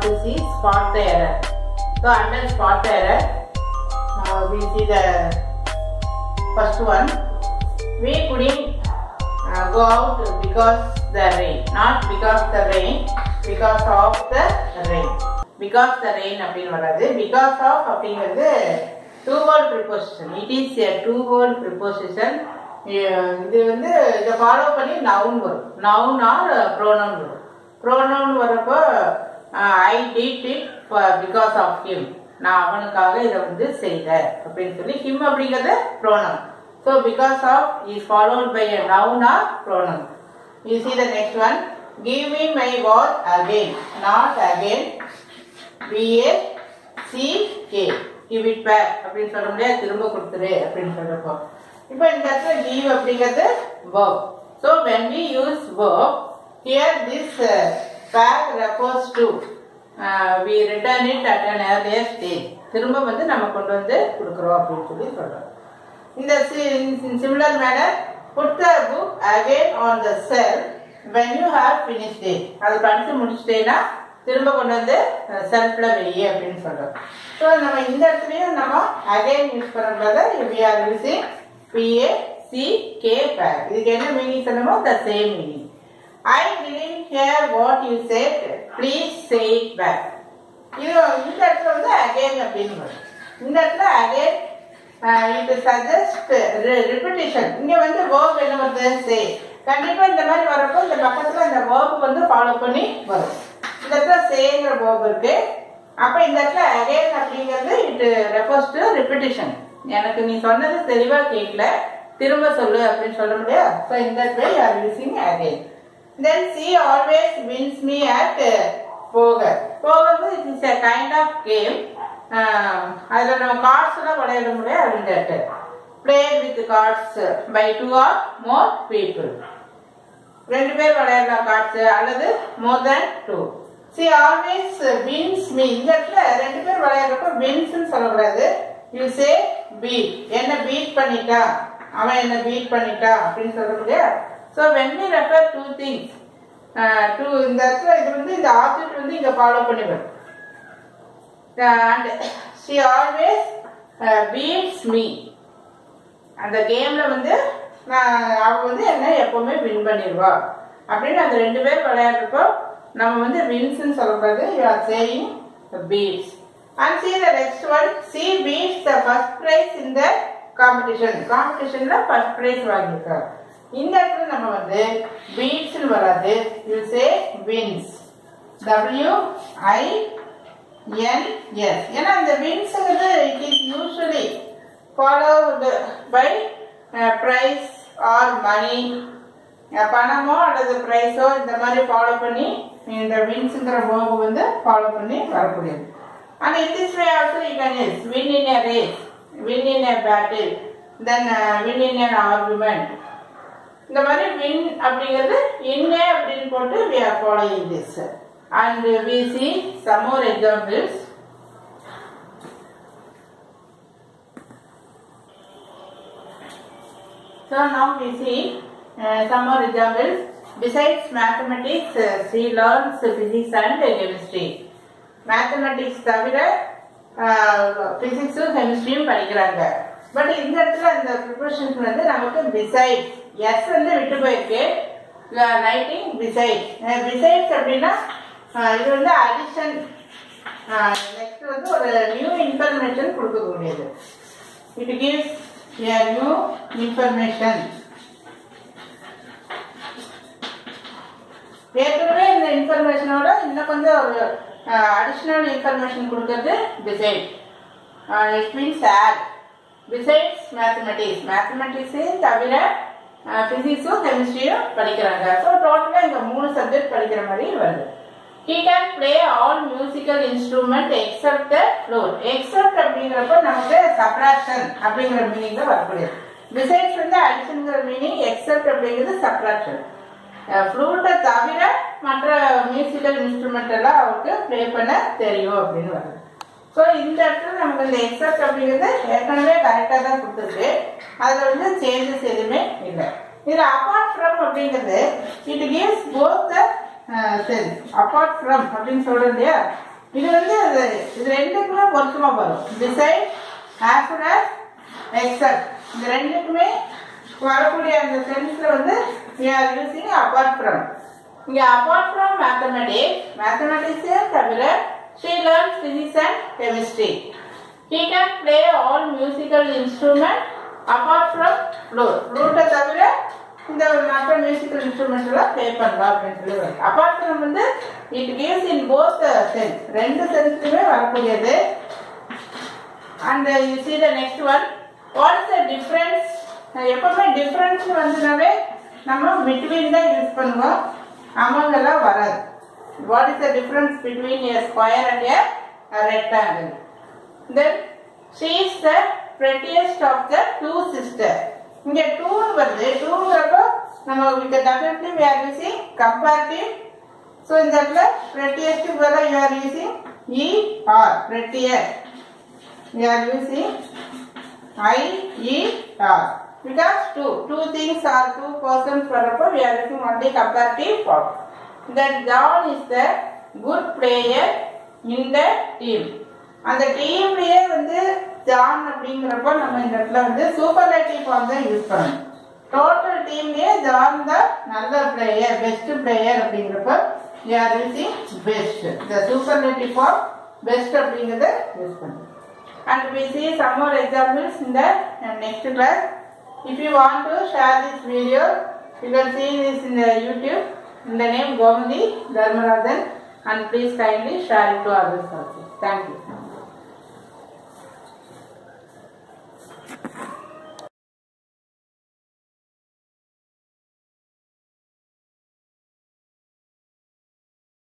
to see spot the error. So under spot the error, uh, we see the first one. We couldn't uh, go out because the rain, not because the rain, because of the rain. Because the rain அப்படின்னு வராது because of அப்படிங்கிறது two word preposition. It is a two word preposition. அஹ் இது வந்து இதை follow பண்ணி noun வரும் noun or pronoun வரும் pronoun வரப்போ I did it because of him நான் அவனுக்காக இதை வந்து செய்தேன் அப்படின்னு சொல்லி ஹிம் அப்படிங்கிறது pronoun so because of is followed by a noun or pronoun you see the next one give me my what again not again B A C K give it back அப்படின்னு சொல்ல முடியாது திரும்ப கொடுத்துரு அப்படின்னு சொல்றப்போ இப்போ இந்த இடத்துல give அப்படிங்கிறது verb so when we use verb here this uh, back refers to uh, we return it at an earlier stage திரும்ப வந்து நம்ம கொண்டு வந்து கொடுக்குறோம் அப்படின்னு சொல்லி சொல்றோம் இந்த similar manner put the book again on the shelf when you have finished it அது படிச்சு முடிச்சிட்டேன்னா திரும்ப கொண்டு வந்து செல்ஃப்ல வெய்ய அப்படின்னு சொல்றோம் ஸோ நம்ம இந்த இடத்துலயும் நம்ம அகைன் யூஸ் பண்ணுறத we are using B A C K back இதுக்கு என்ன மீனிங் சொல்லணுமோ the same meaning I didn't hear what you said please say it back இது இந்த இடத்துல வந்து அகைன் அப்படின்னு வரும் இந்த இடத்துல அகைன் இது சஜஸ்ட் ரிப்பிட்டேஷன் இங்க வந்து வேர்ப் என்ன வருது சே கண்டிப்பா இந்த மாதிரி வரப்போ இந்த பக்கத்துல இந்த வேர்ப் வந்து ஃபாலோ பண்ணி வரும் இந்த இடத்துல சேங்கிற வேர்ப் இருக்கு அப்ப இந்த இடத்துல அகைன் அப்படிங்கிறது இட் ரெஃபர்ஸ் டு ரிப்பிட்டேஷன் எனக்கு நீ சொன்னது தெளிவா கேட்கல திரும்ப சொல்லு அப்படின்னு சொல்ல முடியாது ஸோ இந்த இடத்துல you are using again then she always wins me at poker poker it is a kind of game அதில் நம்ம கார்ட்ஸ் எல்லாம் விளையாட முடியாது அப்படின்ட்டு play with cards by two or more people ரெண்டு பேர் விளையாடலாம் கார்ட்ஸ் அல்லது more then two she always wins me இந்த இடத்துல ரெண்டு பேர் விளையாடுறப்ப வின்ஸ்னு சொல்லக்கூடாது யூ சே பீட் என்ன பீட் பண்ணிட்டா அவன் என்ன பீட் பண்ணிட்டா அப்படின்னு சொல்ல முடியாது so when we refer to things to இந்த இடத்துல இது வந்து இந்த ஆப்ஜெக்ட் வந்து இங்க ஃபாலோ பண்ணி வரும் and she always beats me அந்த கேம்ல வந்து நான் அவ வந்து என்ன எப்பவுமே வின் பண்ணிடுவா அப்படின்னு அந்த ரெண்டு பேர் விளையாடுறப்போ நம்ம வந்து வின்ஸ்ன்னு சொல்லக்கூடாது you are saying beats and she the next one she beats the first prize இந்த காம்படிஷன் காம்படிஷன்ல ஃபர்ஸ்ட் ப்ரைஸ் வாங்கியிருக்காரு இந்த இடத்துல நம்ம வந்து பீட்ஸ்னு வராது you say wins W I N S ஏன்னா இந்த வின்ஸுங்கிறது it is usually followed by prize or money பணமோ அல்லது ப்ரைஸோ இந்த மாதிரி ஃபாலோ பண்ணி இந்த வின்ஸுங்கிற வேர்பு வந்து ஃபாலோ பண்ணி வரக்கூடியது and in this way also you can use win in a race win in a battle then win in an argument இந்த மாதிரி வின் அப்படிங்கிறது இன்னே அப்படின்னு போட்டு we are following this and we see some more examples So now we see uh, some more examples. Besides mathematics, uh, she learns physics and chemistry. Mathematics தவிர பிசிக்ஸும் கெமிஸ்ட்ரியும் படிக்கிறாங்க but இந்த இடத்துல அந்த ப்ரிப்பரேஷன்ஸ் வந்து நமக்கு பிசைட்ஸ் எஸ் வந்து விட்டு போயிருக்கு ரைட்டிங் பிசைட்ஸ் பிசைட்ஸ் அப்படின்னா அஹ், இது வந்து அடிஷன் நெக்ஸ்ட் வந்து ஒரு நியூ இன்ஃபர்மேஷன் கொடுக்கக்கூடியது it gives a new information ஏற்கனவே இந்த இன்ஃபர்மேஷனோட இன்னும் கொஞ்சம் ஒரு அடிஷ்னல் இன்ஃபர்மேஷன் கொடுக்கறது beside it means add besides mathematics மேத்தமெட்டிக்ஸையும் தவிர ஃபிசிக்ஸும் கெமிஸ்ட்ரியும் படிக்கிறாங்க ஸோ டோட்டலாக இங்கே மூணு சப்ஜெக்ட் படிக்கிற மாதிரி வருது he can play all musical instrument except the flute except அப்படிங்கிறப்ப நமக்கு subtraction அப்படிங்கிற மீனிங்ல வரக்கூடியது besides வந்து additionங்கிற மீனிங் except அப்படிங்கிறது subtraction ஃப்ளூட்டை தவிர மற்ற மியூசிக்கல் இன்ஸ்ட்ருமெண்ட் எல்லாம் அவருக்கு ப்ளே பண்ண தெரியும் அப்படின்னு வருது ஸோ இந்த இடத்துல நமக்கு இந்த எக்ஸப்ட் அப்படிங்கிறது ஏற்கனவே கரெக்டாக தான் கொடுத்துருக்கு அதில் வந்து சேஞ்சஸ் எதுவுமே இல்லை இதில் அப்பார்ட் ஃப்ரம் அப்படிங்கிறது it gives both the sense apart from அப்படின்னு சொல்றோம் இல்லையா இது வந்து இது இது ரெண்டுக்குமே பொருத்தமா வரும் beside as well as except இந்த ரெண்டுக்குமே வரக்கூடிய அந்த சென்ஸ்ல வந்து we are using apart from இங்க apart from mathematics mathematics தவிர she learns physics and chemistry he can play all musical instrument apart from flute flute தவிர இந்த மற்ற மியூசிக்கல் இன்ஸ்ட்ருமெண்ட்ஸ் எல்லாம் ப்ளே பண்ணலாம் அப்படின்னு சொல்லி வருது அப்பார்ட் ஃப்ரம் வந்து it gives in both sense ரெண்டு சென்ஸ்லுமே வரக்கூடியது and you see the next one what is the difference எப்பவுமே டிஃப்ரென்ஸ் வந்துனாவே நம்ம பிட்வீன் தான் யூஸ் பண்ணுவோம் among எல்லாம் வராது what is the difference between a square and a rectangle then she is the prettiest of the two sisters இங்க டூன்னு வருது டூங்கிறப்போ நம்ம with definitely we are using comparative so இந்த இடத்துல prettiest பதிலா you are using e r prettiest we are using I E R because two two things are two persons வரப்போ we are using only comparative form. Then John is the good player in the team. அந்த டீம்லயே வந்து John அப்படிங்கிறப்போ நம்ம இந்த இடத்துல வந்து superlative form தான் use பண்ணணும் டோட்டல் டீம்லயே ஜான் தான் நல்ல பிளேயர் பெஸ்ட் பிளேயர் அப்படிங்கிறப்ப we are using பெஸ்ட் இந்த சூப்பர்லேட்டிவ் ஃபார்ம் பெஸ்ட் அப்படிங்கிறத யூஸ் பண்ணணும் and we see some more examples in the uh, next class. If you want to share this video, you can see this in the YouTube in the name Govandi Dharmarathan and please kindly share it to others also. Thank you.